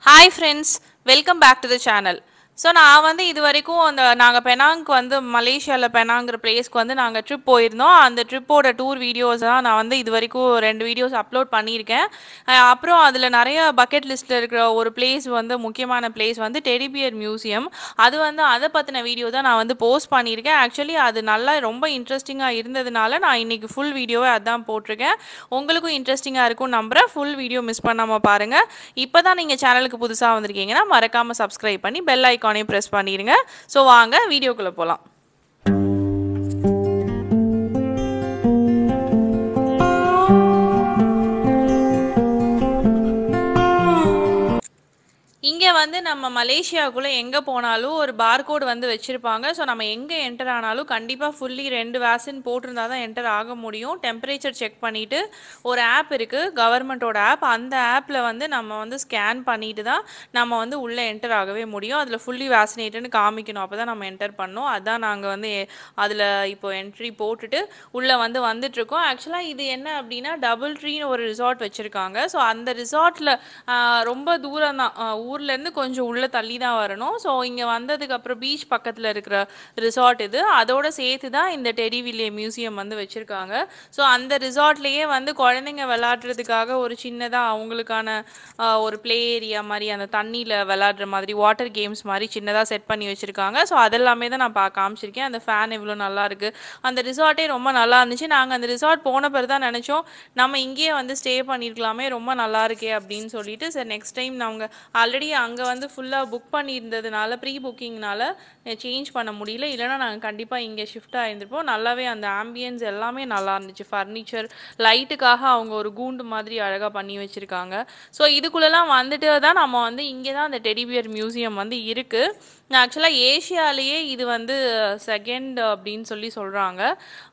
Hi friends welcome back to the channel so நான் வந்து இது வரைக்கும் அந்த நாங்கள் பெனாங்க்கு வந்து மலேசியாவில் பெனாங்கிற பிளேஸ்க்கு வந்து நாங்கள் ட்ரிப் போயிருந்தோம் அந்த ட்ரிப்போட டூர் வீடியோஸ் தான் நான் வந்து இது வரைக்கும் ரெண்டு வீடியோஸ் அப்லோட் பண்ணியிருக்கேன் அஹ் அப்புறம் அதில் நிறைய பக்கெட் லிஸ்ட்டில் இருக்கிற ஒரு பிளேஸ் வந்து முக்கியமான பிளேஸ் வந்து டெடிபியர் மியூசியம் அது வந்து அதை பற்றின வீடியோ தான் நான் வந்து போஸ்ட் பண்ணியிருக்கேன் ஆக்சுவலி அது நல்லா ரொம்ப இன்ட்ரெஸ்டிங்காக இருந்ததுனால நான் இன்னைக்கு ஃபுல் வீடியோவை அதான் போட்டிருக்கேன் உங்களுக்கும் இன்ட்ரெஸ்டிங்காக இருக்கும் நம்புறேன் ஃபுல் வீடியோ மிஸ் பண்ணாமல் பாருங்கள் இப்போ தான் நீங்கள் சேனலுக்கு புதுசாக வந்திருக்கீங்கன்னா மறக்காமல் சப்ஸ்கிரைப் பண்ணி பெல் ஐக்கானையும் ப்ரெஸ் பண்ணிடுங்க ஸோ வாங்க வீடியோக்குள்ளே போகலாம் இங்கே வந்து நம்ம மலேசியாவுக்குள்ளே எங்கே போனாலும் ஒரு பார்கோட் வந்து வச்சுருப்பாங்க ஸோ நம்ம எங்கே என்டர் ஆனாலும் கண்டிப்பாக ஃபுல்லி ரெண்டு வேக்சின் போட்டிருந்தா தான் என்டர் ஆக முடியும் டெம்பரேச்சர் செக் பண்ணிவிட்டு ஒரு ஆப் இருக்குது கவர்மெண்ட்டோட ஆப் அந்த ஆப்பில் வந்து நம்ம வந்து ஸ்கேன் பண்ணிட்டு தான் நம்ம வந்து உள்ளே என்டர் ஆகவே முடியும் அதில் ஃபுல்லி வேக்சினேட்டட்னு காமிக்கணும் அப்போ தான் நம்ம என்டர் பண்ணோம் அதான் நாங்கள் வந்து அதில் இப்போ என்ட்ரி போட்டுட்டு உள்ளே வந்து வந்துட்ருக்கோம் ஆக்சுவலாக இது என்ன அப்படின்னா டபுள் ட்ரீன்னு ஒரு ரிசார்ட் வச்சுருக்காங்க ஸோ அந்த ரிசார்ட்டில் ரொம்ப தூரம் தான் ஊர்லேருந்து கொஞ்சம் உள்ளே தள்ளி தான் வரணும் ஸோ இங்கே வந்ததுக்கு அப்புறம் பீச் பக்கத்தில் இருக்கிற ரிசார்ட் இது அதோட சேர்த்து தான் இந்த டெடிவில்லே மியூசியம் வந்து வச்சுருக்காங்க ஸோ அந்த ரிசார்ட்லேயே வந்து குழந்தைங்க விளாட்றதுக்காக ஒரு சின்னதாக அவங்களுக்கான ஆஹ், ஒரு ப்ளே ஏரியா மாதிரி அந்த தண்ணியில் விளாட்ற மாதிரி வாட்டர் கேம்ஸ் மாதிரி சின்னதாக செட் பண்ணி வச்சுருக்காங்க ஸோ அதெல்லாமே தான் நான் பா காமிச்சிருக்கேன் அந்த ஃபேன் இவ்வளோ நல்லா இருக்கு அந்த ரிசார்ட்டே ரொம்ப நல்லா இருந்துச்சு நாங்கள் அந்த ரிசார்ட் போன பிறகு தான் நினச்சோம் நம்ம இங்கேயே வந்து ஸ்டே பண்ணியிருக்கலாமே ரொம்ப நல்லா இருக்கே அப்படின்னு சொல்லிட்டு சரி நெக்ஸ்ட் டைம் நாங்கள் ஆல்ரெடி அங்கே வந்து ஃபுல்லாக புக் பண்ணியிருந்ததுனால ப்ரீ புக்கிங்னால சேஞ்ச் பண்ண முடியல இல்லைன்னா நாங்கள் கண்டிப்பாக இங்கே ஷிஃப்ட் ஆகியிருந்திருப்போம் நல்லாவே அந்த ஆம்பியன்ஸ் எல்லாமே நல்லா இருந்துச்சு ஃபர்னிச்சர் லைட்டுக்காக அவங்க ஒரு கூண்டு மாதிரி அழகாக பண்ணி வச்சுருக்காங்க ஸோ இதுக்குள்ளெல்லாம் வந்துட்டு தான் நம்ம வந்து இங்கே தான் அந்த டெடிபியர் மியூசியம் வந்து இருக்குது ஆக்சுவலாக ஏஷியாலேயே இது வந்து செகண்ட் அப்படின்னு சொல்லி சொல்கிறாங்க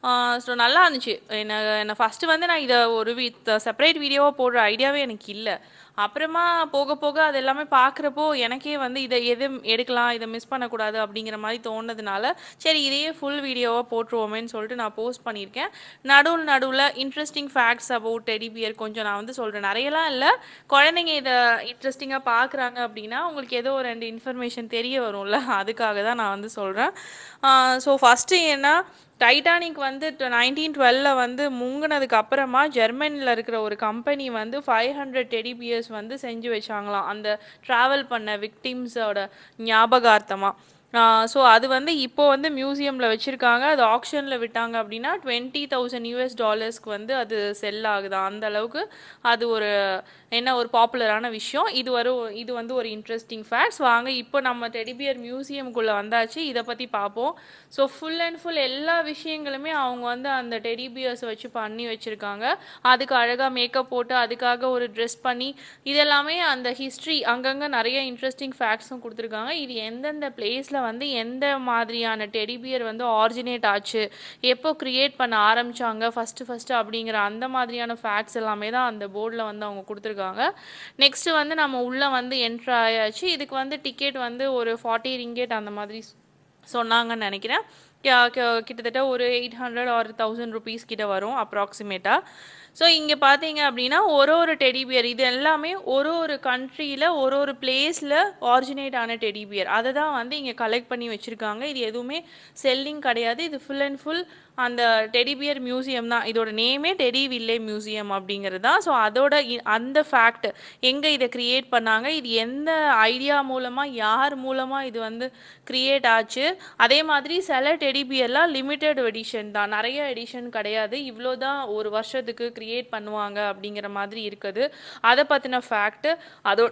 ஸோ நல்லா இருந்துச்சு என்ன என்ன ஃபஸ்ட்டு வந்து நான் இதை ஒரு வி செப்பரேட் வீடியோவாக போடுற ஐடியாவே எனக்கு இல்லை அப்புறமா போக போக அது எல்லாமே பார்க்குறப்போ எனக்கே வந்து இதை எது எடுக்கலாம் இதை மிஸ் பண்ணக்கூடாது அப்படிங்கிற மாதிரி தோணுனதுனால சரி இதையே ஃபுல் வீடியோவாக போட்டுருவோமேன்னு சொல்லிட்டு நான் போஸ்ட் பண்ணியிருக்கேன் நடுவில் நடுவில் இன்ட்ரெஸ்டிங் ஃபேக்ட்ஸ் அபவுட் டெடிபியர் கொஞ்சம் நான் வந்து சொல்கிறேன் நிறையலாம் இல்லை குழந்தைங்க இதை இன்ட்ரெஸ்டிங்காக பார்க்குறாங்க அப்படின்னா உங்களுக்கு ஏதோ ஒரு ரெண்டு இன்ஃபர்மேஷன் தெரிய வரும்ல அதுக்காக தான் நான் வந்து சொல்கிறேன் ஸோ ஃபஸ்ட்டு ஏன்னா டைட்டானிக் வந்து நைன்டீன் டுவெல்ல வந்து முங்கினதுக்கு அப்புறமா ஜெர்மனியில் இருக்கிற ஒரு கம்பெனி வந்து ஃபைவ் ஹண்ட்ரட் டெடிபியர்ஸ் வந்து செஞ்சு வச்சாங்களாம் அந்த ட்ராவல் பண்ண விக்டிம்ஸோட ஞாபகார்த்தமாக ஸோ அது வந்து இப்போ வந்து மியூசியமில் வச்சுருக்காங்க அது ஆக்ஷனில் விட்டாங்க அப்படின்னா டுவெண்ட்டி தௌசண்ட் யூஎஸ் டாலர்ஸ்க்கு வந்து அது செல் ஆகுது அந்த அளவுக்கு அது ஒரு என்ன ஒரு பாப்புலரான விஷயம் இது வரும் இது வந்து ஒரு இன்ட்ரெஸ்டிங் ஃபேக்ட்ஸ் வாங்க இப்போ நம்ம டெடிபியர் மியூசியம்குள்ளே வந்தாச்சு இதை பற்றி பார்ப்போம் ஸோ ஃபுல் அண்ட் ஃபுல் எல்லா விஷயங்களுமே அவங்க வந்து அந்த டெடிபியர்ஸ் வச்சு பண்ணி வச்சுருக்காங்க அதுக்கு அழகாக மேக்கப் போட்டு அதுக்காக ஒரு ட்ரெஸ் பண்ணி இதெல்லாமே அந்த ஹிஸ்ட்ரி அங்கங்கே நிறைய இன்ட்ரெஸ்டிங் ஃபேக்ட்ஸும் கொடுத்துருக்காங்க இது எந்தெந்த பிளேஸில் வந்து எந்த மாதிரியான டெடிபியர் வந்து ஆரிஜினேட் ஆச்சு எப்போ க்ரியேட் பண்ண ஆரம்பிச்சாங்க ஃபஸ்ட்டு ஃபஸ்ட்டு அப்படிங்கிற அந்த மாதிரியான ஃபேக்ட்ஸ் எல்லாமே தான் அந்த போர்டில் வந்து அவங்க கொடுத்துருக்காங்க நெக்ஸ்ட்டு வந்து நம்ம உள்ளே வந்து என்ட்ரு ஆயாச்சு இதுக்கு வந்து டிக்கெட் வந்து ஒரு ஃபார்ட்டி ரிங்கெட் அந்த மாதிரி சொன்னாங்கன்னு நினைக்கிறேன் கி- கி- கிட்டத்தட்ட ஒரு eight hundred or thousand rupees கிட்ட வரும் அப்ராக்சிமேட்டாக ஸோ இங்கே பார்த்தீங்க அப்படின்னா ஒரு ஒரு டெடிபியர் இது எல்லாமே ஒரு ஒரு கண்ட்ரியில் ஒரு ஒரு பிளேஸில் ஆரிஜினேட் ஆன டெடிபியர் அதை தான் வந்து இங்கே கலெக்ட் பண்ணி வச்சுருக்காங்க இது எதுவுமே செல்லிங் கிடையாது இது ஃபுல் அண்ட் ஃபுல் அந்த டெடிபியர் மியூசியம் தான் இதோட நேமே டெடி வில்லே மியூசியம் அப்படிங்கிறது தான் ஸோ அதோட இ- அந்த ஃபேக்ட் எங்கே இதை கிரியேட் பண்ணாங்க இது எந்த ஐடியா மூலமாக யார் மூலமாக இது வந்து கிரியேட் ஆச்சு அதே மாதிரி சில டெடிபியர்லாம் லிமிட்டெட் எடிஷன் தான் நிறைய எடிஷன் கிடையாது இவ்வளோ தான் ஒரு வருஷத்துக்கு கிரியேட் பண்ணுவாங்க அப்படிங்கிற மாதிரி இருக்குது அதை பற்றின ஃபேக்ட் அதோட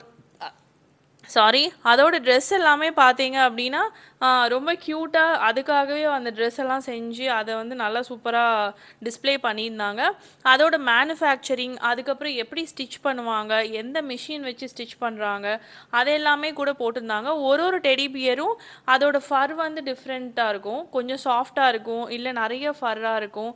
சாரி அதோட ட்ரெஸ் எல்லாமே பார்த்தீங்க அப்படின்னா ஆ, ரொம்ப க்யூட்டாக அதுக்காகவே அந்த ட்ரெஸ் எல்லாம் செஞ்சு அதை வந்து நல்லா சூப்பராக டிஸ்ப்ளே பண்ணியிருந்தாங்க அதோட மேனுஃபேக்சரிங் அதுக்கப்புறம் எப்படி ஸ்டிச் பண்ணுவாங்க எந்த மிஷின் வச்சு ஸ்டிச் பண்ணுறாங்க அது எல்லாமே கூட போட்டிருந்தாங்க ஒரு ஒரு டெடி பியரும் அதோட ஃபர் வந்து டிஃப்ரெண்ட்டாக இருக்கும் கொஞ்சம் சாஃப்டாக இருக்கும் இல்லை நிறைய ஃபர்ராக இருக்கும்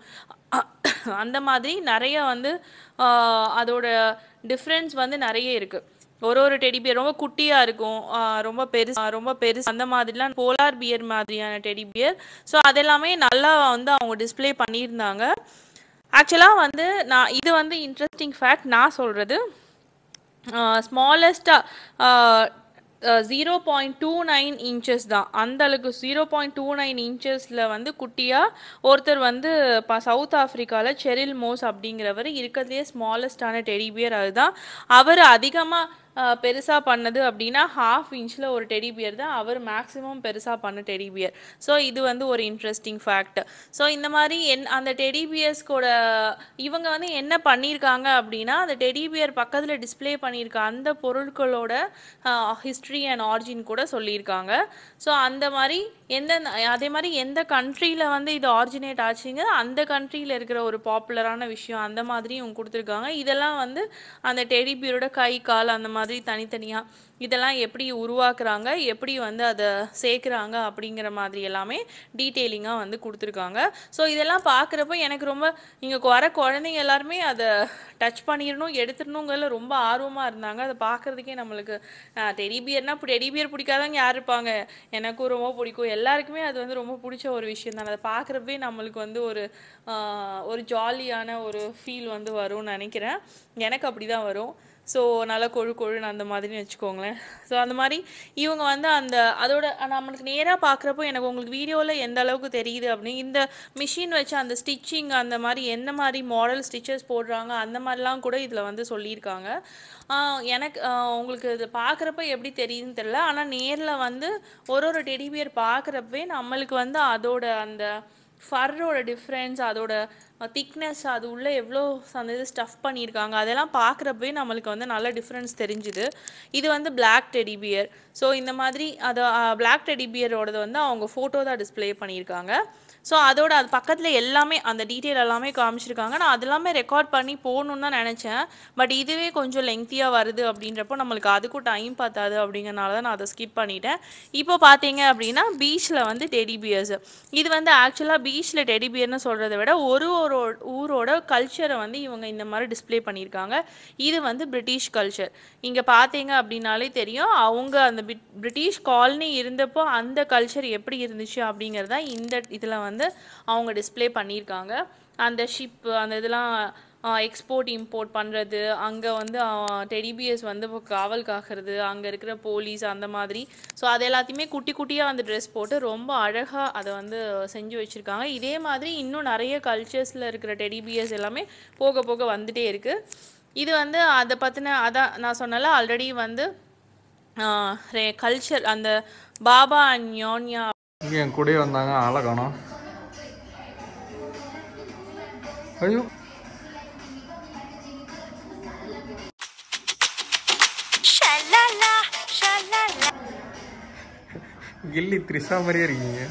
அந்த மாதிரி நிறைய வந்து ஆ, அதோட டிஃப்ரென்ஸ் வந்து நிறைய இருக்குது ஒரு ஒரு டெடி பியர் ரொம்ப குட்டியா இருக்கும் ஆஹ் ரொம்ப பெருசு ஆஹ் ரொம்ப பெருசு அந்த மாதிரிலாம் போலார் பியர் மாதிரியான டெடி பியர் ஸோ அதெல்லாமே நல்லா வந்து அவங்க டிஸ்ப்ளே பண்ணியிருந்தாங்க ஆக்சுவலாக வந்து நான் இது வந்து இன்ட்ரெஸ்டிங் ஃபேக்ட் நான் சொல்கிறது ஸ்மாலஸ்ட்டாக zero point two nine inches தான் அந்த அளவுக்கு ஜீரோ பாயிண்ட் டூ நைன் இன்ச்சஸில் வந்து குட்டியாக ஒருத்தர் வந்து இப்போ சவுத் ஆஃப்ரிக்காவில் செரில் மோஸ் அப்படிங்கிறவர் இருக்கிறதுலே ஸ்மாலஸ்டான டெடிபியர் அதுதான் அவர் அதிகமாக பெருசாக பண்ணது அப்படின்னா ஹாஃப் இன்ச்சில் ஒரு டெடி பியர் தான் அவர் மேக்ஸிமம் பெருசாக பண்ண டெடி பியர் ஸோ இது வந்து ஒரு இன்ட்ரெஸ்டிங் ஃபேக்ட் ஸோ இந்த மாதிரி என் அந்த டெடி பியர்ஸ்கோட இவங்க வந்து என்ன பண்ணியிருக்காங்க அப்படின்னா அந்த டெடி பியர் பக்கத்தில் டிஸ்ப்ளே பண்ணியிருக்க அந்த பொருட்களோட ஹிஸ்ட்ரி அண்ட் ஆரிஜின் கூட சொல்லியிருக்காங்க ஸோ அந்த மாதிரி எந்த அதே மாதிரி எந்த கண்ட்ரியில் வந்து இது ஆரிஜினேட் ஆச்சுங்க அந்த கண்ட்ரியில் இருக்கிற ஒரு பாப்புலரான விஷயம் அந்த மாதிரி இவங்க கொடுத்துருக்காங்க இதெல்லாம் வந்து அந்த டெடி பியரோட கை கால் அந்த மாதிரி தனித்தனியாக இதெல்லாம் எப்படி உருவாக்குறாங்க எப்படி வந்து அதை சேர்க்குறாங்க அப்படிங்கிற மாதிரி எல்லாமே டீட்டெயிலிங்காக வந்து கொடுத்துருக்காங்க ஸோ இதெல்லாம் பார்க்குறப்ப எனக்கு ரொம்ப இங்கே வர குழந்தைங்க எல்லாருமே அதை டச் பண்ணிடணும் எடுத்துடணுங்கிறதுல ரொம்ப ஆர்வமாக இருந்தாங்க அதை பார்க்குறதுக்கே நம்மளுக்கு டெடிபியர்னா டெடிபியர் பிடிக்காதவங்க யார் இருப்பாங்க எனக்கும் ரொம்ப பிடிக்கும் எல்லாருக்குமே அது வந்து ரொம்ப பிடிச்ச ஒரு விஷயம் தான் அதை பார்க்குறப்பே நம்மளுக்கு வந்து ஒரு ஆஹ், ஒரு ஜாலியான ஒரு ஃபீல் வந்து வரும்னு நினைக்கிறேன் எனக்கு அப்படி தான் வரும் ஸோ நல்லா கொழு கொழுன்னு அந்த மாதிரி வச்சுக்கோங்களேன் ஸோ அந்த மாதிரி இவங்க வந்து அந்த அதோட நம்மளுக்கு நேராக பார்க்குறப்போ எனக்கு உங்களுக்கு வீடியோவில் எந்த அளவுக்கு தெரியுது அப்படின்னு இந்த மிஷின் வச்சு அந்த ஸ்டிச்சிங் அந்த மாதிரி எந்த மாதிரி மாடல் ஸ்டிச்சஸ் போடுறாங்க அந்த மாதிரிலாம் கூட இதில் வந்து சொல்லியிருக்காங்க ஆஹ் எனக்கு ஆஹ் உங்களுக்கு இது பார்க்குறப்ப எப்படி தெரியுதுன்னு தெரியல ஆனால் நேரில் வந்து ஒரு ஒரு டெடிபியர் பார்க்குறப்பவே நம்மளுக்கு வந்து அதோட அந்த ஃபர்ரோட டிஃப்ரென்ஸ் அதோட திக்னஸ் அது உள்ளே எவ்வளோ அந்த இது ஸ்டஃப் பண்ணியிருக்காங்க அதெல்லாம் பார்க்குறப்பவே நம்மளுக்கு வந்து நல்ல டிஃப்ரென்ஸ் தெரிஞ்சுது இது வந்து Black டெடி பியர் ஸோ இந்த மாதிரி அது Black டெடி பியரோடது வந்து அவங்க ஃபோட்டோ தான் டிஸ்ப்ளே பண்ணியிருக்காங்க ஸோ அதோட அது பக்கத்தில் எல்லாமே அந்த டீட்டெயில் எல்லாமே காமிச்சிருக்காங்க நான் அது எல்லாமே ரெக்கார்ட் பண்ணி போகணுன்னு தான் நினச்சேன் பட் இதுவே கொஞ்சம் லெங்க்த்தியாக வருது அப்படின்றப்போ நம்மளுக்கு அதுக்கும் டைம் பத்தாது அப்படிங்கறனால தான் நான் அதை ஸ்கிப் பண்ணிட்டேன் இப்போ பார்த்தீங்க அப்படின்னா பீச்சில் வந்து டெடி பியர்ஸ் இது வந்து ஆக்சுவலாக பீச்சில் டெடி பியர்னு சொல்கிறத விட ஒரு ஒரு ஊரோட கல்ச்சரை வந்து இவங்க இந்த மாதிரி டிஸ்ப்ளே பண்ணியிருக்காங்க இது வந்து பிரிட்டிஷ் கல்ச்சர் இங்கே பார்த்தீங்க அப்படின்னாலே தெரியும் அவங்க அந்த பிட்- பிரிட்டிஷ் காலனி இருந்தப்போ அந்த கல்ச்சர் எப்படி இருந்துச்சு அப்படிங்கிறத இந்த இதில் வந்து அவங்க டிஸ்ப்ளே பண்ணியிருக்காங்க அந்த ஷிப் அந்த இதெல்லாம் எக்ஸ்போர்ட் இம்போர்ட் பண்ணுறது அங்கே வந்து டெடிபியர்ஸ் வந்து இப்போ காவல் காக்கிறது அங்கே இருக்கிற போலீஸ் அந்த மாதிரி ஸோ அது எல்லாத்தையுமே குட்டி குட்டியாக அந்த ட்ரெஸ் போட்டு ரொம்ப அழகாக அதை வந்து செஞ்சு வச்சுருக்காங்க இதே மாதிரி இன்னும் நிறைய கல்ச்சர்ஸில் இருக்கிற டெடிபியர்ஸ் எல்லாமே போக போக வந்துட்டே இருக்குது இது வந்து அதை பற்றின அதான் நான் சொன்னல ஆல்ரெடி வந்து கல்ச்சர் அந்த பாபா அண்ட் ஞான்யா இங்கே என் கூடயே வந்தாங்க ஆளை காணோம் ஐயோ Shalala, shalala. கில்லி த்ரிஷா மாதிரியே இருக்கீங்க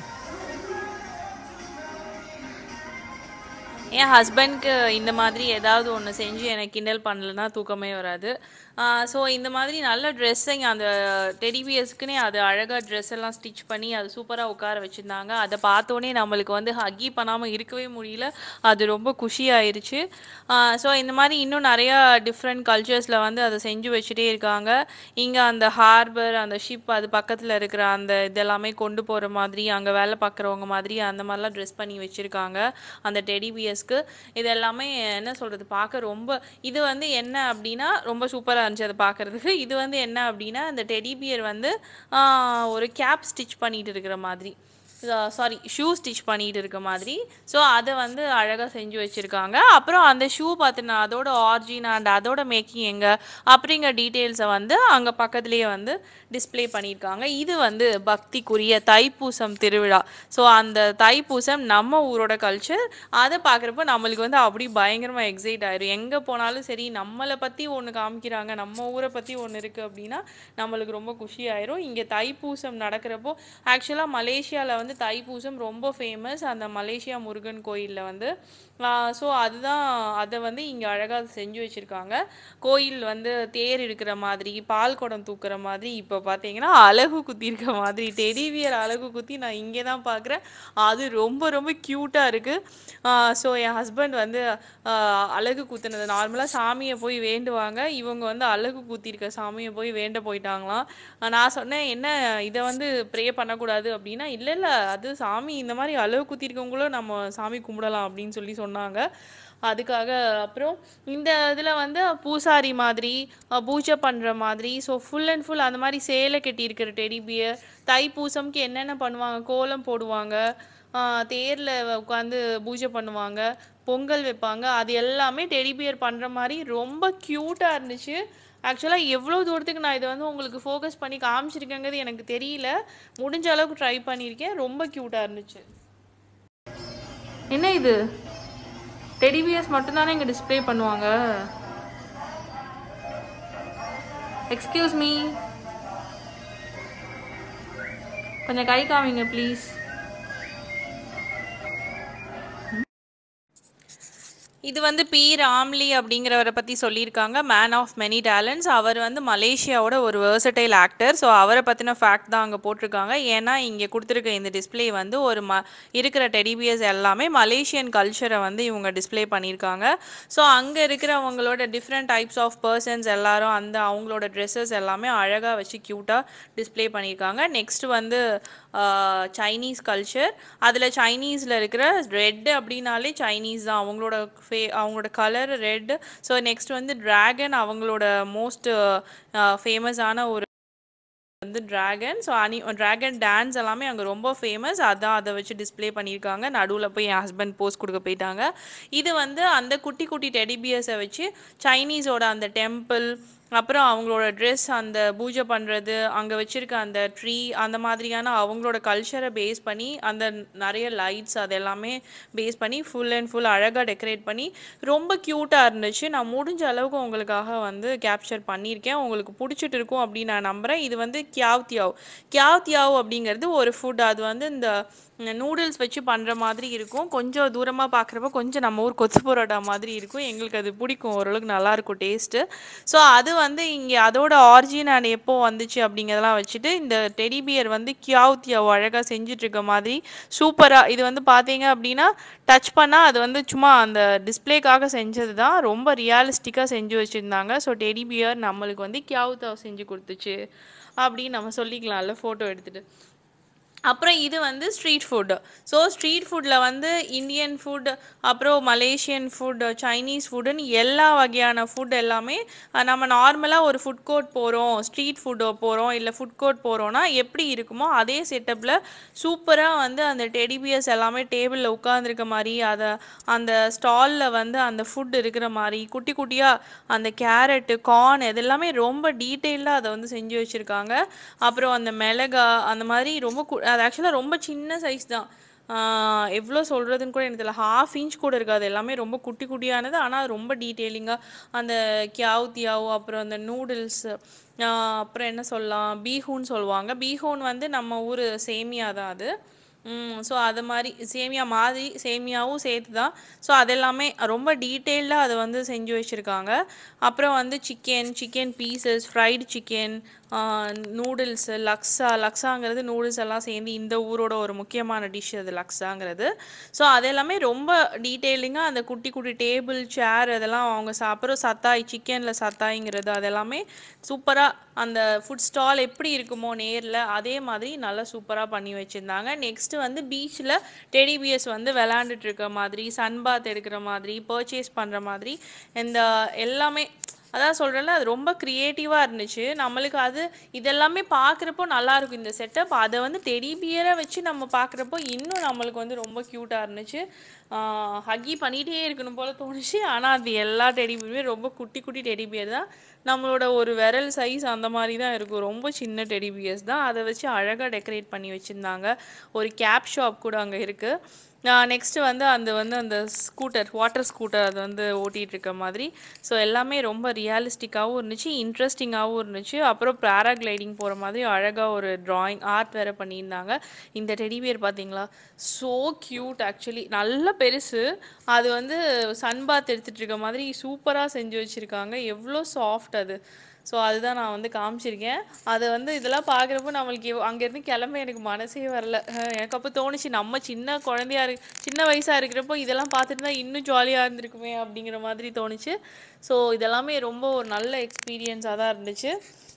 என் ஹஸ்பண்ட்க்கு இந்த மாதிரி ஏதாவது ஒன்று செஞ்சு எனக்கு கிண்டல் பண்ணலன்னா தூக்கமே வராது ஸோ இந்த மாதிரி நல்ல ட்ரெஸ்ஸிங் அந்த டெடிபியர்ஸ்க்குனே அது அழகாக ட்ரெஸ் எல்லாம் ஸ்டிச் பண்ணி அது சூப்பராக உட்கார வச்சுருந்தாங்க அதை பார்த்தோன்னே நம்மளுக்கு வந்து ஹக்கி பண்ணாமல் இருக்கவே முடியல அது ரொம்ப குஷியாயிருச்சு ஸோ இந்த மாதிரி இன்னும் நிறையா டிஃப்ரெண்ட் கல்ச்சர்ஸில் வந்து அதை செஞ்சு வச்சுட்டே இருக்காங்க இங்கே அந்த ஹார்பர் அந்த ஷிப் அது பக்கத்தில் இருக்கிற அந்த இதெல்லாமே கொண்டு போகிற மாதிரி அங்கே வேலை பார்க்குறவங்க மாதிரி அந்த மாதிரிலாம் ட்ரெஸ் பண்ணி வச்சுருக்காங்க அந்த டெடி பியர்ஸ்க்கு இது எல்லாமே என்ன சொல்கிறது பார்க்க ரொம்ப இது வந்து என்ன அப்படின்னா ரொம்ப சூப்பராக இருந்துச்சு அதை பார்க்குறதுக்கு இது வந்து என்ன அப்படின்னா அந்த டெடி பியர் வந்து ஆஹ், ஒரு கேப் ஸ்டிச் பண்ணிட்டு இருக்கிற மாதிரி சாரி ஷூ ஸ்டிச் பண்ணிட்டு இருக்க மாதிரி ஸோ அதை வந்து அழகாக செஞ்சு வச்சுருக்காங்க அப்புறம் அந்த ஷூ பார்த்தினா அதோட ஆர்ஜின் அண்ட் அதோட மேக்கிங் எங்கே அப்படிங்கிற டீட்டெயில்ஸை வந்து அங்கே பக்கத்துலேயே வந்து டிஸ்ப்ளே பண்ணியிருக்காங்க இது வந்து பக்திக்குரிய தைப்பூசம் திருவிழா ஸோ அந்த தைப்பூசம் நம்ம ஊரோட கல்ச்சர் அதை பார்க்குறப்ப நம்மளுக்கு வந்து அப்படி பயங்கரமாக எக்ஸைட் ஆயிரும் எங்கே போனாலும் சரி நம்மளை பற்றி ஒன்று காமிக்கிறாங்க நம்ம ஊரை பற்றி ஒன்று இருக்குது அப்படின்னா நம்மளுக்கு ரொம்ப குஷி ஆயிரும் இங்கே தைப்பூசம் நடக்கிறப்போ ஆக்சுவலாக மலேசியாவில் வந்து தைப்பூசம் ரொம்ப ஃபேமஸ் அந்த மலேசியா முருகன் கோயிலில் வந்து ஸோ அதுதான் அதை வந்து இங்கே அழகாக செஞ்சு வச்சுருக்காங்க கோயில் வந்து தேர் இருக்கிற மாதிரி பால் குடம் தூக்குற மாதிரி இப்போ பார்த்தீங்கன்னா அழகு குத்தி இருக்க மாதிரி டெடிவியர் அழகு குத்தி நான் இங்கே தான் பார்க்குறேன் அது ரொம்ப ரொம்ப க்யூட்டாக இருக்குது ஸோ என் ஹஸ்பண்ட் வந்து ஆஹ், அழகு குத்துனது நார்மலாக சாமியை போய் வேண்டுவாங்க இவங்க வந்து அழகு குத்திருக்க சாமியை போய் வேண்ட போயிட்டாங்களாம் ஆஹ் நான் சொன்னேன் என்ன இதை வந்து ப்ரே பண்ணக்கூடாது அப்படின்னா இல்லை இல்லை அது சாமி இந்த மாதிரி அழகு குத்திருக்கவங்களும் நம்ம சாமி கும்பிடலாம் அப்படின்னு சொல்லி சொன்னாங்க அதுக்காக அப்புறம் இந்த இதில் வந்து பூசாரி மாதிரி அஹ், பூஜை பண்ணுற மாதிரி ஸோ ஃபுல் அண்ட் ஃபுல் அந்த மாதிரி சேலை கட்டியிருக்கிற டெடி பியர் தைப்பூசம்க்கு என்னென்ன பண்ணுவாங்க கோலம் போடுவாங்க தேரில் உட்காந்து பூஜை பண்ணுவாங்க பொங்கல் வைப்பாங்க அது எல்லாமே டெடி பியர் பண்ணுற மாதிரி ரொம்ப க்யூட்டாக இருந்துச்சு ஆக்சுவலாக எவ்வளோ தூரத்துக்கு நான் இதை வந்து உங்களுக்கு ஃபோக்கஸ் பண்ணி காமிச்சிருக்கேங்கிறது எனக்கு தெரியல முடிஞ்ச அளவுக்கு ட்ரை பண்ணியிருக்கேன் ரொம்ப க்யூட்டாக இருந்துச்சு என்ன இது டெடி பியர்ஸ் மட்டும்தானே இங்கே டிஸ்ப்ளே பண்ணுவாங்க எக்ஸ்கியூஸ் மீ கொஞ்சம் கை காமிங்க ப்ளீஸ் இது வந்து பி ராம்லி அப்படிங்கிறவரை பற்றி சொல்லியிருக்காங்க மேன் ஆஃப் மெனி டேலண்ட்ஸ் அவர் வந்து மலேசியாவோட ஒரு வேர்சடைல் ஆக்டர் ஸோ அவரை பற்றின ஃபேக்ட் தான் அங்கே போட்டிருக்காங்க ஏன்னா இங்கே கொடுத்துருக்க இந்த டிஸ்ப்ளே வந்து ஒரு ம இருக்கிற டெடிபியர்ஸ் எல்லாமே மலேசியன் கல்ச்சரை வந்து இவங்க டிஸ்ப்ளே பண்ணியிருக்காங்க ஸோ அங்கே இருக்கிறவங்களோட டிஃப்ரெண்ட் டைப்ஸ் ஆஃப் பர்சன்ஸ் எல்லாரும் அந்த அவங்களோட ட்ரெஸ்ஸஸ் எல்லாமே அழகாக வச்சு க்யூட்டாக டிஸ்ப்ளே பண்ணியிருக்காங்க நெக்ஸ்ட் வந்து சைனீஸ் கல்ச்சர் அதில் சைனீஸில் இருக்கிற ரெட் அப்படின்னாலே சைனீஸ் தான் அவங்களோட ஃபே அவங்களோட கலர் ரெட் ஸோ நெக்ஸ்ட் வந்து டிராகன் அவங்களோட மோஸ்ட் ஃபேமஸான ஒரு வந்து டிராகன் ஸோ அனி டிராகன் டான்ஸ் எல்லாமே அங்கே ரொம்ப ஃபேமஸ் அதான் அதை வச்சு டிஸ்ப்ளே பண்ணியிருக்காங்க நடுவில் போய் என் ஹஸ்பண்ட் போஸ்ட் கொடுக்க போயிட்டாங்க இது வந்து அந்த குட்டி குட்டி டெடிபியர்ஸை வச்சு சைனீஸோட அந்த டெம்பிள் அப்புறம் அவங்களோட ட்ரெஸ் அந்த பூஜை பண்ணுறது அங்கே வச்சுருக்க அந்த ட்ரீ அந்த மாதிரியான அவங்களோட கல்ச்சரை பேஸ் பண்ணி அந்த நிறைய லைட்ஸ் அது எல்லாமே பேஸ் பண்ணி ஃபுல் அண்ட் ஃபுல் அழகாக டெக்கரேட் பண்ணி ரொம்ப க்யூட்டாக இருந்துச்சு நான் முடிஞ்ச அளவுக்கு உங்களுக்காக வந்து கேப்சர் பண்ணியிருக்கேன் உங்களுக்கு பிடிச்சிட்டு இருக்கும் அப்படின்னு நான் நம்புகிறேன் இது வந்து கியாவ் தியாவ் கியாவ் தியாவ் அப்படிங்கிறது ஒரு ஃபுட் அது வந்து இந்த நூடுல்ஸ் வச்சு பண்ணுற மாதிரி இருக்கும் கொஞ்சம் தூரமாக பார்க்குறப்ப கொஞ்சம் நம்ம ஊர் கொத்து பரோட்டா மாதிரி இருக்கும் எங்களுக்கு அது பிடிக்கும் ஓரளவுக்கு நல்லாயிருக்கும் டேஸ்ட்டு ஸோ அது வந்து இங்கே அதோட ஆரிஜின் அண்ட் எப்போ வந்துச்சு அப்படிங்கிறதெல்லாம் வச்சுட்டு இந்த டெடி பியர் வந்து கியாவ் தியாவ் அழகாக செஞ்சுட்டு இருக்க மாதிரி சூப்பராக இது வந்து பார்த்தீங்க அப்படின்னா டச் பண்ணால் அது வந்து சும்மா அந்த டிஸ்ப்ளேக்காக செஞ்சது தான் ரொம்ப ரியாலிஸ்டிக்காக செஞ்சு வச்சுருந்தாங்க ஸோ டெடி பியர் நம்மளுக்கு வந்து கியாவ் தியாவ் செஞ்சு கொடுத்துச்சு அப்படின்னு நம்ம சொல்லிக்கலாம்ல ஃபோட்டோ எடுத்துகிட்டு அப்புறம் இது வந்து ஸ்ட்ரீட் ஃபுட்டு ஸோ ஸ்ட்ரீட் ஃபுட்டில் வந்து இந்தியன் ஃபுட் அப்புறம் மலேசியன் ஃபுட் சைனீஸ் ஃபுட்டுன்னு எல்லா வகையான ஃபுட் எல்லாமே அஹ், நம்ம நார்மலாக ஒரு ஃபுட் கோர்ட் போகிறோம் ஸ்ட்ரீட் ஃபுட்டு போகிறோம் இல்லை ஃபுட் கோர்ட் போகிறோன்னா எப்படி இருக்குமோ அதே செட்டப்பில் சூப்பராக வந்து அந்த டெடிபியர்ஸ் எல்லாமே டேபிளில் உட்காந்துருக்க மாதிரி அதை அந்த ஸ்டாலில் வந்து அந்த ஃபுட் இருக்கிற மாதிரி குட்டி குட்டியாக அந்த கேரட்டு கார்ன் இதெல்லாமே ரொம்ப டீட்டெயிலாக அதை வந்து செஞ்சு வச்சுருக்காங்க அப்புறம் அந்த மிளகா அந்த மாதிரி ரொம்ப கு- அது ஆக்சுவலாக ரொம்ப சின்ன சைஸ் தான் ஆஹ் எவ்வளோ சொல்கிறதுன்னு கூட எனக்கு தெரியல ஹாஃப் இன்ச் கூட இருக்காது எல்லாமே ரொம்ப குட்டி குட்டியானது ஆனால் ரொம்ப டீட்டெயிலிங்காக அந்த கியாவ் தியாவ் அப்புறம் அந்த நூடுல்ஸ் அப்புறம் என்ன சொல்லலாம் பீஹூன்னு சொல்லுவாங்க பீஹூன் வந்து நம்ம ஊர் சேமியா தான் அது ஸோ அது மாதிரி சேமியா மாதிரி சேமியாவும் சேர்த்து தான் ஸோ அதெல்லாமே ரொம்ப டீட்டெயில்டாக அதை வந்து செஞ்சு வச்சுருக்காங்க அப்புறம் வந்து chicken chicken pieces fried chicken noodles laksa லக்ஸாங்கிறது நூடுல்ஸ் எல்லாம் சேர்ந்து இந்த ஊரோட ஒரு முக்கியமான டிஷ் அது லக்ஸாங்கிறது ஸோ அதெல்லாமே ரொம்ப டீட்டெயிலிங்காக அந்த குட்டி குட்டி டேபிள் சேர் அதெல்லாம் அவங்க சாப்பிட்ற சத்தாய் சிக்கனில் சத்தாய்ங்கிறது அதெல்லாமே சூப்பராக அந்த ஃபுட் ஸ்டால் எப்படி இருக்குமோ நேரில் அதே மாதிரி நல்லா சூப்பராக பண்ணி வச்சுருந்தாங்க நெக்ஸ்ட்டு வந்து பீச்சில் டெடி பியர்ஸ் வந்து விளாண்டுட்டு இருக்க மாதிரி சன்பாத் எடுக்கிற மாதிரி பர்ச்சேஸ் பண்ணுற மாதிரி இந்த எல்லாமே அதான் சொல்கிறேன்ல அது ரொம்ப க்ரியேட்டிவாக இருந்துச்சு நம்மளுக்கு அது இதெல்லாமே பார்க்குறப்போ நல்லாயிருக்கும் இந்த செட்டப் அதை வந்து டெடி பியரை வச்சு நம்ம பார்க்குறப்போ இன்னும் நம்மளுக்கு வந்து ரொம்ப க்யூட்டாக இருந்துச்சு ஹக்கி பண்ணிகிட்டே இருக்கணும் போல் தோணுச்சு ஆனால் அது எல்லா டெடி பியருமே ரொம்ப குட்டி குட்டி டெடி பியர் தான் நம்மளோட ஒரு விரல் சைஸ் அந்த மாதிரி தான் இருக்கும் ரொம்ப சின்ன டெடி பியர்ஸ் தான் அதை வச்சு அழகாக டெக்கரேட் பண்ணி வச்சுருந்தாங்க ஒரு கேப் ஷாப் கூட அங்கே இருக்குது நெக்ஸ்ட்டு வந்து அந்த வந்து அந்த ஸ்கூட்டர் வாட்டர் ஸ்கூட்டர் அது வந்து ஓட்டிகிட்டு இருக்க மாதிரி ஸோ எல்லாமே ரொம்ப ரியாலிஸ்டிக்காகவும் இருந்துச்சு இன்ட்ரெஸ்டிங்காகவும் இருந்துச்சு அப்புறம் பேராகிளைடிங் போகிற மாதிரி அழகாக ஒரு ட்ராயிங் ஆர்ட் வேறு பண்ணியிருந்தாங்க இந்த டெடிபியர் பார்த்தீங்களா ஸோ க்யூட் ஆக்சுவலி நல்ல பெருசு அது வந்து சன்பாத் எடுத்துகிட்டு இருக்க மாதிரி சூப்பராக செஞ்சு வச்சுருக்காங்க எவ்வளோ சாஃப்ட் அது ஸோ அதுதான் நான் வந்து காமிச்சிருக்கேன் அதை வந்து இதெல்லாம் பார்க்குறப்போ நம்மளுக்கு எவ்- அங்கேருந்து கிளம்ப எனக்கு மனசே வரல அஹ் எனக்கு அப்போ தோணுச்சு நம்ம சின்ன குழந்தையா இரு சின்ன வயசாக இருக்கிறப்போ இதெல்லாம் பார்த்துட்டு தான் இன்னும் ஜாலியாக இருந்திருக்குமே அப்படிங்கிற மாதிரி தோணுச்சு ஸோ இதெல்லாமே ரொம்ப ஒரு நல்ல எக்ஸ்பீரியன்ஸாக தான் இருந்துச்சு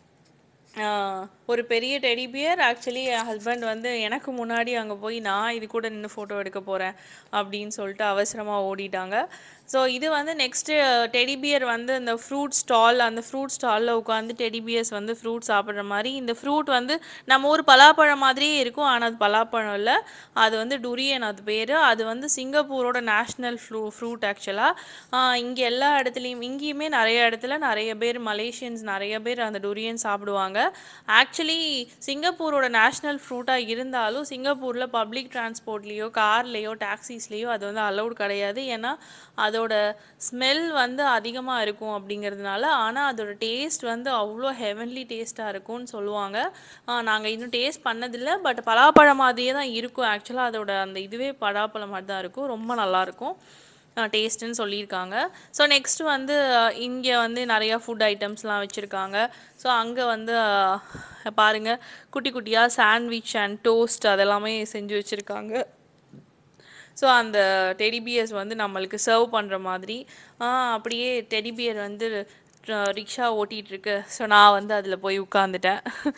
ஆஹ் ஒரு பெரிய டெடி பியர் ஆக்சுவலி என் ஹஸ்பண்ட் வந்து எனக்கு முன்னாடி அங்கே போய் நான் இது கூட நின்று ஃபோட்டோ எடுக்க போகிறேன் அப்படின்னு சொல்லிட்டு அவசரமாக ஓடிட்டாங்க ஸோ இது வந்து நெக்ஸ்ட்டு டெடி பியர் வந்து இந்த ஃப்ரூட் ஸ்டால் அந்த ஃப்ரூட் ஸ்டாலில் உட்காந்து டெடி பியர்ஸ் வந்து ஃப்ரூட் சாப்பிட்ற மாதிரி இந்த ஃப்ரூட் வந்து நம்ம ஊர் பலாப்பழம் மாதிரியே இருக்கும் ஆனால் அது பலாப்பழம் இல்லை அது வந்து டுரியன் அது பேர் அது வந்து சிங்கப்பூரோட நேஷ்னல் ஃப்ரூ ஃப்ரூட் ஆக்சுவலாக இங்கே எல்லா இடத்துலையும் இங்கேயுமே நிறைய இடத்துல நிறைய பேர் மலேசியன்ஸ் நிறைய பேர் அந்த டுரியன் சாப்பிடுவாங்க ஆக்சுவலி சிங்கப்பூரோட நேஷ்னல் ஃப்ரூட்டாக இருந்தாலும் சிங்கப்பூரில் பப்ளிக் டிரான்ஸ்போர்ட்லேயோ கார்லேயோ டாக்ஸிஸ்லேயோ அது வந்து அலௌட் கிடையாது ஏன்னா அதோட ஸ்மெல் வந்து அதிகமாக இருக்கும் அப்படிங்கிறதுனால ஆனால் அதோட டேஸ்ட் வந்து அவ்வளோ ஹெவன்லி டேஸ்ட்டாக இருக்கும்னு சொல்லுவாங்க நாங்கள் இன்னும் டேஸ்ட் பண்ணதில்லை பட் பலாப்பழம் மாதிரியே தான் இருக்கும் ஆக்சுவலாக அதோட அந்த இதுவே பலாப்பழம் மாதிரி தான் இருக்கும் ரொம்ப நல்லாயிருக்கும் டேஸ்ட்டுன்னு சொல்லியிருக்காங்க ஸோ நெக்ஸ்ட் வந்து இங்கே வந்து நிறையா ஃபுட் ஐட்டம்ஸ்லாம் வச்சுருக்காங்க ஸோ அங்கே வந்து அஹ், பாருங்க குட்டி குட்டியாக சாண்ட்விச் அண்ட் டோஸ்ட் அதெல்லாமே செஞ்சு வச்சுருக்காங்க ஸோ அந்த டெடி பியர்ஸ் வந்து நம்மளுக்கு சர்வ் பண்ணுற மாதிரி ஆ, அப்படியே டெடி பியர் வந்து ரிக்ஷா ஓட்டிகிட்டு இருக்கு ஸோ நான் வந்து அதில் போய் உட்காந்துட்டேன்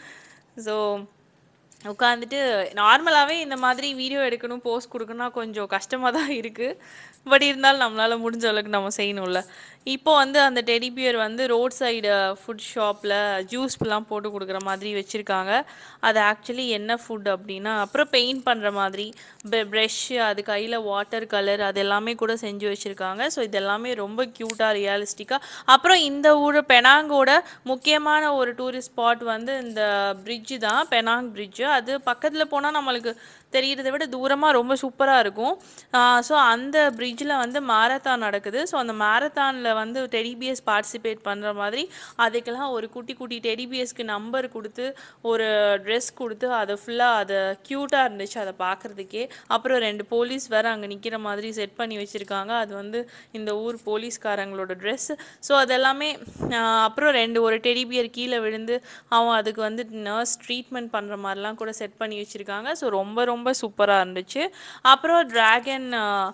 ஸோ உட்காந்துட்டு நார்மலாகவே இந்த மாதிரி வீடியோ எடுக்கணும் போஸ்ட் கொடுக்கணும்னா கொஞ்சம் கஷ்டமாக தான் இருக்குது பட் இருந்தாலும் நம்மளால் முடிஞ்ச அளவுக்கு நம்ம செய்யணும்ல இப்போ வந்து அந்த டெடி பியர் வந்து ரோட் சைடு ஃபுட் ஷாப்பில் ஜூஸ்லாம் போட்டு கொடுக்குற மாதிரி வச்சுருக்காங்க அது ஆக்சுவலி என்ன ஃபுட் அப்படின்னா அப்புறம் பெயிண்ட் பண்ணுற மாதிரி ப்ரெஷ்ஷு அது கையில் வாட்டர் கலர் அது எல்லாமே கூட செஞ்சு வச்சுருக்காங்க ஸோ இது எல்லாமே ரொம்ப க்யூட்டாக ரியலிஸ்டிக்காக அப்புறம் இந்த ஊர் பெனாங்கோட முக்கியமான ஒரு டூரிஸ்ட் ஸ்பாட் வந்து இந்த பிரிட்ஜு தான் பெனாங் பிரிட்ஜு அது பக்கத்தில் போனால் நம்மளுக்கு தெரியறதை விட தூரமாக ரொம்ப சூப்பராக இருக்கும் ஸோ அந்த பிரிட்ஜில் வந்து மாரத்தான் நடக்குது ஸோ அந்த மாரத்தானில் வந்து டெடிபிஎஸ் பார்ட்டிசிபேட் பண்ணுற மாதிரி அதுக்கெல்லாம் ஒரு குட்டி குட்டி டெடிபிஎஸ்க்கு நம்பர் கொடுத்து ஒரு ட்ரெஸ் கொடுத்து அதை ஃபுல்லாக அதை க்யூட்டாக இருந்துச்சு அதை பார்க்குறதுக்கே அப்புறம் ரெண்டு போலீஸ் வேறு அங்கே நிற்கிற மாதிரி செட் பண்ணி வச்சுருக்காங்க அது வந்து இந்த ஊர் போலீஸ்காரங்களோட ட்ரெஸ் ஸோ அதெல்லாமே ஆஹ், அப்புறம் ரெண்டு ஒரு டெடிபியர் கீழே விழுந்து அவன் அதுக்கு வந்து நர்ஸ் ட்ரீட்மெண்ட் பண்ணுற மாதிரிலாம் கூட செட் பண்ணி வச்சுருக்காங்க ஸோ ரொம்ப ரொம்ப சூப்பராக இருந்துச்சு அப்புறம் ட்ராகன்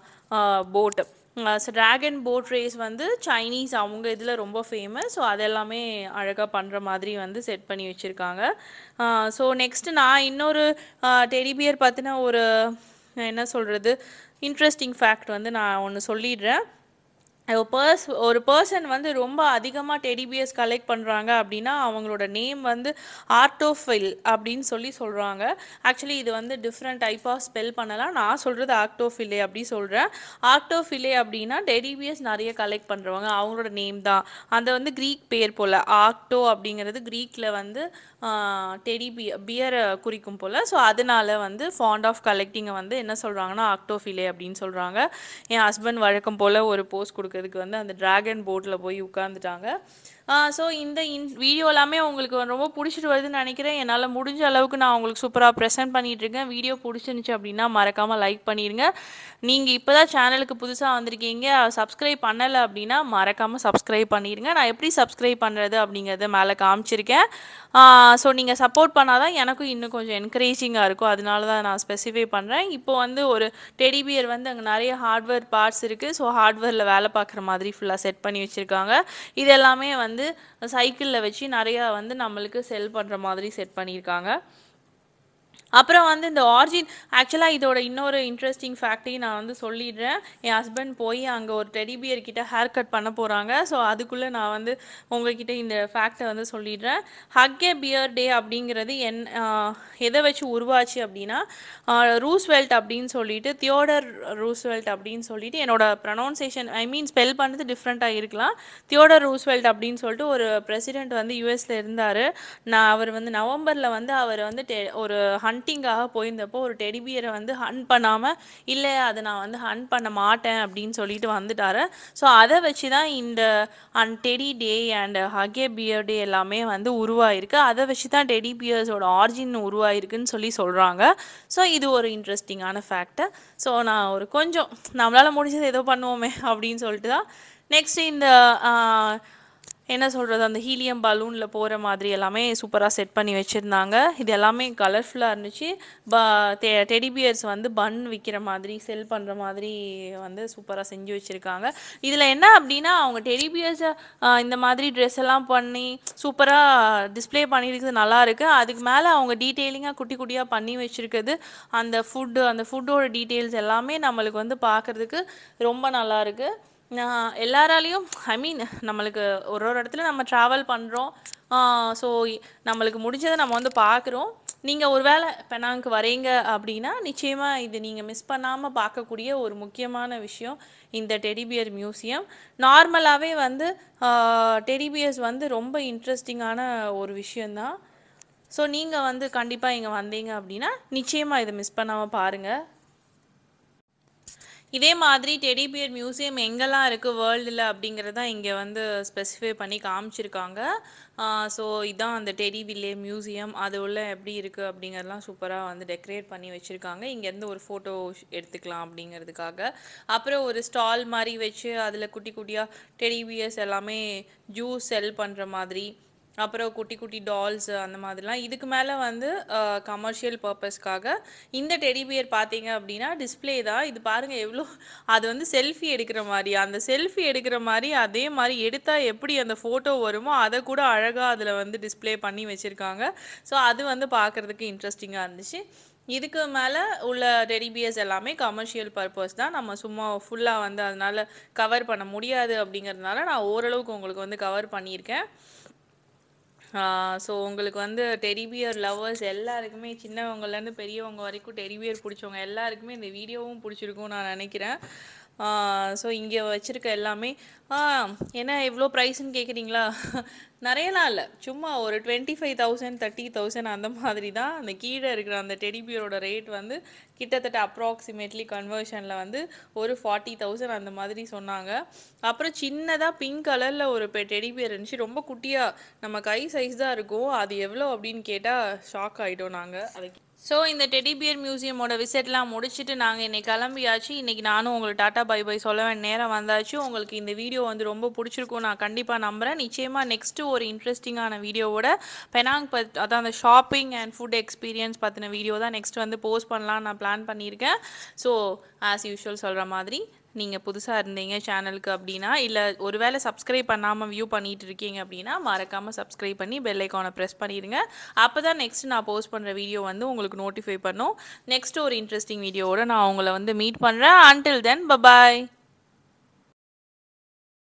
போட்டு ஸோ ட்ராகன் போட் ரேஸ் வந்து சைனீஸ் அவங்க இதில் ரொம்ப ஃபேமஸ் ஸோ அதெல்லாமே அழகாக பண்ணுற மாதிரி வந்து செட் பண்ணி வச்சுருக்காங்க ஸோ நெக்ஸ்ட்டு நான் இன்னொரு டெடிபியர் பற்றின ஒரு என்ன சொல்கிறது இன்ட்ரெஸ்டிங் ஃபேக்ட் வந்து நான் ஒன்று சொல்லிடுறேன் ஒரு பர்ஸ் ஒரு பர்சன் வந்து ரொம்ப அதிகமாக டெடிபியர்ஸ் கலெக்ட் பண்ணுறாங்க அப்படின்னா அவங்களோட நேம் வந்து ஆர்டோஃபில் அப்படின்னு சொல்லி சொல்கிறாங்க ஆக்சுவலி இது வந்து டிஃப்ரெண்ட் டைப் ஆஃப் ஸ்பெல் பண்ணலாம் நான் சொல்கிறது ஆக்டோஃபிலே அப்படி சொல்கிறேன் ஆக்டோஃபிலே அப்படின்னா டெடிபியர்ஸ் நிறைய கலெக்ட் பண்ணுறவங்க அவங்களோட நேம் தான் அந்த வந்து க்ரீக் பேர் போல் ஆக்டோ அப்படிங்கிறது க்ரீக்கில் வந்து டெடி பி பியரை குறிக்கும் போல் ஸோ அதனால வந்து ஃபாண்ட் ஆஃப் கலெக்டிங்கை வந்து என்ன சொல்கிறாங்கன்னா ஆக்டோஃபிலே அப்படின்னு சொல்கிறாங்க என் ஹஸ்பண்ட் வழக்கம் போல் ஒரு போஸ்ட் கொடுக்கறதுக்கு வந்து அந்த டிராகன் போட்டில் போய் உட்காந்துட்டாங்க ஸோ இந்த இன் வீடியோ எல்லாமே உங்களுக்கு ரொம்ப பிடிச்சிட்டு வருதுன்னு நினைக்கிறேன் என்னால் முடிஞ்ச அளவுக்கு நான் உங்களுக்கு சூப்பராக ப்ரெசென்ட் பண்ணிட்டு இருக்கேன் வீடியோ பிடிச்சிருந்துச்சு அப்படின்னா மறக்காமல் லைக் பண்ணிடுங்க நீங்கள் இப்போ தான் சேனலுக்கு புதுசாக வந்திருக்கீங்க சப்ஸ்கிரைப் பண்ணலை அப்படின்னா மறக்காமல் சப்ஸ்கிரைப் பண்ணிடுங்க நான் எப்படி சப்ஸ்கிரைப் பண்ணுறது அப்படிங்கிறத மேலே காமிச்சிருக்கேன் ஸோ நீங்கள் சப்போர்ட் பண்ணால் தான் எனக்கும் இன்னும் கொஞ்சம் என்கரேஜிங்காக இருக்கும் அதனால தான் நான் ஸ்பெசிஃபை பண்ணுறேன் இப்போ வந்து ஒரு டெடிபியர் வந்து அங்கே நிறைய ஹார்ட்வேர் பார்ட்ஸ் இருக்குது ஸோ ஹார்ட்வேரில் வேலை பார்க்குற மாதிரி ஃபுல்லாக செட் பண்ணி வச்சுருக்காங்க இது எல்லாமே வந்து சைக்கிளில் வச்சு நிறையா வந்து நம்மளுக்கு செல் பண்ணுற மாதிரி செட் பண்ணியிருக்காங்க அப்புறம் வந்து இந்த ஆர்ஜின் ஆக்சுவலாக இதோட இன்னொரு இன்ட்ரெஸ்டிங் ஃபேக்டையும் நான் வந்து சொல்லிடுறேன் என் ஹஸ்பண்ட் போய் அங்கே ஒரு டெடிபியர் கிட்ட ஹேர் கட் பண்ண போகிறாங்க ஸோ அதுக்குள்ளே நான் வந்து உங்ககிட்ட இந்த ஃபேக்டை வந்து சொல்லிடுறேன் ஹக்கே பியர் டே அப்படிங்கிறது என் ஆஹ், எதை வச்சு உருவாச்சு அப்படின்னா ரூஸ்வெல்ட் அப்படின்னு சொல்லிட்டு தியோடர் ரூஸ்வெல்ட் அப்படின்னு சொல்லிட்டு என்னோட ப்ரொனவுன்சேஷன் ஐ மீன் ஸ்பெல் பண்ணது டிஃப்ரெண்ட்டாக இருக்கலாம் தியோடர் ரூஸ்வெல்ட் அப்படின்னு சொல்லிட்டு ஒரு பிரசிடென்ட் வந்து யூஎஸ்ல இருந்தார் நான் அவர் வந்து நவம்பரில் வந்து அவர் வந்து டெ- ஒரு ஹண்டிங்காக போயிருந்தப்போ ஒரு டெடிபியரை வந்து ஹண்ட் பண்ணாமல் இல்லை அதை நான் வந்து ஹண்ட் பண்ண மாட்டேன் அப்படின்னு சொல்லிட்டு வந்துட்டாரு ஸோ அதை வச்சு தான் இந்த and teddy day and hug bear day எல்லாமே வந்து உருவாயிருக்கு அதை வச்சு தான் டெடி பியர்ஸோட ஆரிஜின் உருவாயிருக்குன்னு சொல்லி சொல்கிறாங்க ஸோ இது ஒரு இன்ட்ரெஸ்டிங்கான ஃபேக்ட்டு ஸோ நான் ஒரு கொஞ்சம் நம்மளால் முடிஞ்சது ஏதோ பண்ணுவோமே அப்படின்னு சொல்லிட்டு தான் நெக்ஸ்ட் இந்த ஆஹ், என்ன சொல்கிறது அந்த ஹீலியம் பலூனில் போகிற மாதிரி எல்லாமே சூப்பராக செட் பண்ணி வச்சுருந்தாங்க இது எல்லாமே கலர்ஃபுல்லாக இருந்துச்சு ப டெ டெடிபியர்ஸ் வந்து பன் விற்கிற மாதிரி செல் பண்ணுற மாதிரி வந்து சூப்பராக செஞ்சு வச்சுருக்காங்க இதில் என்ன அப்படின்னா அவங்க டெடிபியர்ஸை இந்த மாதிரி ட்ரெஸ் எல்லாம் பண்ணி சூப்பராக டிஸ்ப்ளே பண்ணியிருக்கிறது நல்லா இருக்கு அதுக்கு மேலே அவங்க டீட்டெயிலிங்காக குட்டி குட்டியாக பண்ணி வச்சுருக்குது அந்த ஃபுட்டு அந்த ஃபுட்டோட டீட்டெயில்ஸ் எல்லாமே நம்மளுக்கு வந்து பார்க்குறதுக்கு ரொம்ப நல்லா இருக்கு நான் எல்லாராலையும் ஐ மீன் நம்மளுக்கு ஒரு ஒரு இடத்துல நம்ம ட்ராவல் பண்ணுறோம் ஸோ நம்மளுக்கு முடிஞ்சதை நம்ம வந்து பார்க்குறோம் நீங்கள் ஒரு வேளை பெனாங்க்கு வரீங்க அப்படின்னா நிச்சயமாக இது நீங்கள் மிஸ் பண்ணாமல் பார்க்கக்கூடிய ஒரு முக்கியமான விஷயம் இந்த டெடிபியர் மியூசியம் நார்மலாகவே வந்து டெடிபியர்ஸ் வந்து ரொம்ப இன்ட்ரெஸ்டிங்கான ஒரு விஷயந்தான் ஸோ நீங்கள் வந்து கண்டிப்பாக இங்கே வந்தீங்க அப்படின்னா நிச்சயமாக இதை மிஸ் பண்ணாமல் பாருங்கள் இதே மாதிரி டெடிபியர் மியூசியம் எங்கெல்லாம் இருக்குது வேர்ல்டில் அப்படிங்கிறத இங்கே வந்து ஸ்பெசிஃபை பண்ணி காமிச்சிருக்காங்க ஸோ இதான் அந்த டெடி வில்லே மியூசியம் அது உள்ள எப்படி இருக்குது அப்படிங்கிறதெல்லாம் சூப்பராக வந்து டெக்கரேட் பண்ணி வச்சுருக்காங்க இங்கேருந்து ஒரு ஃபோட்டோ எடுத்துக்கலாம் அப்படிங்கிறதுக்காக அப்புறம் ஒரு ஸ்டால் மாதிரி வச்சு அதில் குட்டி குட்டியாக டெடிபியர்ஸ் எல்லாமே ஜூஸ் செல் பண்ணுற மாதிரி அப்புறம் குட்டி குட்டி டால்ஸ் அந்த மாதிரிலாம் இதுக்கு மேலே வந்து கமர்ஷியல் பர்பஸ்க்காக இந்த டெடிபியர் பார்த்தீங்க அப்படின்னா டிஸ்ப்ளே தான் இது பாருங்கள் எவ்வளோ அது வந்து செல்ஃபி எடுக்கிற மாதிரி அந்த செல்ஃபி எடுக்கிற மாதிரி அதே மாதிரி எடுத்தால் எப்படி அந்த ஃபோட்டோ வருமோ அதை கூட அழகாக அதில் வந்து டிஸ்ப்ளே பண்ணி வச்சுருக்காங்க ஸோ அது வந்து பார்க்குறதுக்கு இன்ட்ரெஸ்டிங்காக இருந்துச்சு இதுக்கு மேலே உள்ள டெடிபியர்ஸ் எல்லாமே கமர்ஷியல் பர்பஸ் தான் நம்ம சும்மா ஃபுல்லாக வந்து அதனால் கவர் பண்ண முடியாது அப்படிங்கிறதுனால நான் ஓரளவுக்கு உங்களுக்கு வந்து கவர் பண்ணியிருக்கேன் ஸோ உங்களுக்கு வந்து டெரிபியர் லவ்வர்ஸ் எல்லாருக்குமே சின்னவங்கலேருந்து பெரியவங்க வரைக்கும் டெரிபியர் பிடிச்சவங்க எல்லாருக்குமே இந்த வீடியோவும் பிடிச்சிருக்கும் நான் நினைக்கிறேன் ஸோ இங்கே வச்சுருக்க எல்லாமே ஆ, என்ன எவ்வளோ ப்ரைஸ்ன்னு கேட்குறீங்களா நிறையலாம் இல்லை சும்மா ஒரு twenty five thousand thirty thousand அந்த மாதிரி தான் அந்த கீழே இருக்கிற அந்த டெடிபியரோட ரேட் வந்து கிட்டத்தட்ட அப்ராக்சிமேட்லி கன்வர்ஷனில் வந்து ஒரு ஃபார்ட்டி தௌசண்ட் அந்த மாதிரி சொன்னாங்க அப்புறம் சின்னதாக பிங்க் கலரில் ஒரு பெ டெடிபியர் இருந்துச்சு ரொம்ப குட்டியாக நம்ம கை சைஸ் தான் இருக்கும் அது எவ்வளோ அப்படின்னு கேட்டால் ஷாக் ஆகிட்டோம் நாங்கள் அதுக்கு ஸோ இந்த டெடிபியர் மியூசியமோட விசிட்லாம் முடிச்சுட்டு நாங்கள் இன்னைக்கு கிளம்பியாச்சு இன்னைக்கு நானும் உங்களுக்கு டாட்டா பை பை சொல்ல வேண்டிய நேரம் வந்தாச்சு உங்களுக்கு இந்த வீடியோ வந்து ரொம்ப பிடிச்சிருக்கும் நான் கண்டிப்பாக நம்புகிறேன் நிச்சயமாக நெக்ஸ்ட்டு ஒரு இன்ட்ரெஸ்டிங்கான வீடியோவோட பெனாங் பத் அதான் அந்த ஷாப்பிங் அண்ட் ஃபுட் எக்ஸ்பீரியன்ஸ் பற்றின வீடியோ தான் நெக்ஸ்ட் வந்து போஸ்ட் பண்ணலாம்னு நான் பிளான் பண்ணியிருக்கேன் ஸோ ஆஸ் யூஷுவல் சொல்கிற மாதிரி நீங்கள் புதுசாக இருந்தீங்க சேனலுக்கு அப்படின்னா இல்லை ஒருவேளை சப்ஸ்கிரைப் பண்ணாமல் வியூ பண்ணிட்டு இருக்கீங்க அப்படின்னா மறக்காமல் சப்ஸ்கிரைப் பண்ணி பெல் ஐக்கானை ப்ரெஸ் பண்ணிடுங்க அப்போ தான் நெக்ஸ்ட் நான் போஸ்ட் பண்ணுற வீடியோ வந்து உங்களுக்கு நோட்டிஃபை பண்ணும் நெக்ஸ்ட் ஒரு இன்ட்ரெஸ்டிங் வீடியோவோட நான் உங்களை வந்து மீட் பண்ணுறேன் அன்டில் தென் பபாய்